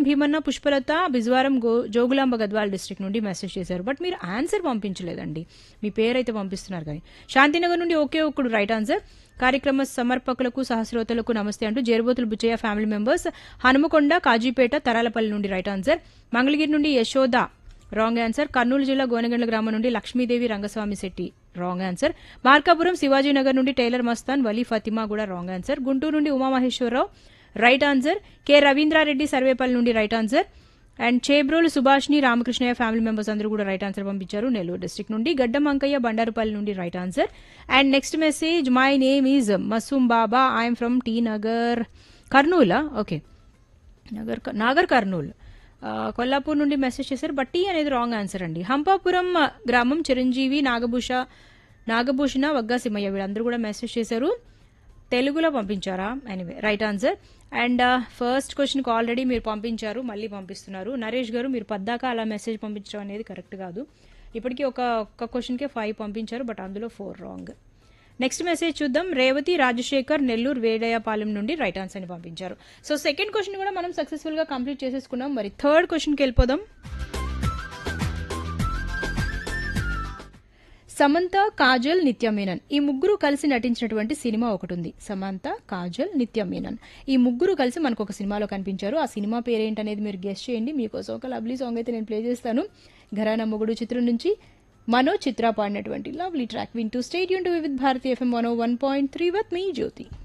భీమన్న పుష్పలత బిజ్వారం గో జోగులాంబ గద్వాల్ డిస్ట్రిక్ట్ నుండి మెసేజ్ చేశారు బట్ మీరు ఆన్సర్ పంపించలేదండి మీ పేరైతే పంపిస్తున్నారు కానీ శాంతినగర్ నుండి ఒకే ఒక్కడు రైట్ ఆన్సర్ కార్యక్రమ సమర్పకులకు సహస్రోతలకు నమస్తే అంటూ జేరుబోతులు బుచ్చయ్య ఫ్యామిలీ మెంబర్స్ హనుమకొండ కాజీపేట తరాలపల్లి నుండి రైట్ ఆన్సర్ మంగళగిరి నుండి యశోద రాంగ్ ఆన్సర్ కర్నూలు జిల్లా గోనగండ్ల గ్రామం నుండి లక్ష్మీదేవి రంగస్వామి శెట్టి రాంగ్ ఆన్సర్ మార్కాపురం శివాజీనగర్ నుండి టైలర్ మస్తాన్ వలీ ఫతిమా కూడా రాంగ్ ఆన్సర్ గుంటూరు నుండి Umamaheswararao right answer K Ravindra Reddy Sarvepalli నుండి right answer and Chebrolu Subhashini Ramakrishnaiah family members అందరూ కూడా రైట్ ఆన్సర్ పంపించారు నెల్లూరు డిస్ట్రిక్ట్ నుండి గడ్డం అంకయ్య బండారుపల్లి నుండి right answer and next message my name is Masoom Baba I'm from T Nagar కర్నూలా ఓకే నగర్ నాగర్ కర్నూల్ ఆ, కొల్లాపూర్ నుండి మెసేజ్ చేశారు బట్ టీ అనేది రాంగ్ ఆన్సర్ అండి హంపాపురం ఆ, గ్రామం చిరంజీవి నాగభూష నాగభూషణ వగ్గా సింహయ్య వీళ్ళందరూ కూడా మెసేజ్ చేశారు తెలుగులో పంపించారా anyway right answer and first క్వశ్చన్కి ఆల్రెడీ మీరు పంపించారు మళ్ళీ పంపిస్తున్నారు నరేష్ గారు మీరు పద్దాక అలా మెసేజ్ పంపించడం అనేది కరెక్ట్ కాదు ఇప్పటికీ ఒక ఒక్క క్వశ్చన్కే ఫైవ్ పంపించారు బట్ అందులో ఫోర్ రాంగ్ నెక్స్ట్ మెసేజ్ చూద్దాం రేవతి రాజశేఖర్ నెల్లూరు వేడయపాలెం నుండి రైట్ ఆన్సర్ ని పంపించారు సో సెకండ్ క్వశ్చన్ కూడా మనం సక్సెస్ఫుల్ గా కంప్లీట్ చేసేసుకున్నాం మరి థర్డ్ క్వశ్చన్కి వెళ్ళిపోదాం సమంత కాజల్ నిత్య మీనన్ ఈ ముగ్గురు కలిసి నటించినటువంటి సినిమా ఒకటి ఉంది సమంత కాజల్ నిత్య మీనన్ ఈ ముగ్గురు కలిసి మనకు ఒక సినిమాలో కనిపించారు ఆ సినిమా పేరేంటనేది మీరు గెస్ట్ చేయండి మీకోసం ఒక లవ్లీ సాంగ్ అయితే నేను ప్లే చేస్తాను ఘరానా మొగుడు చిత్రం నుంచి మనో చిత్ర పాడినటువంటి లవ్లీ ట్రాక్ వింటూ stay tuned to with Bharati FM one one point three with me Jyothi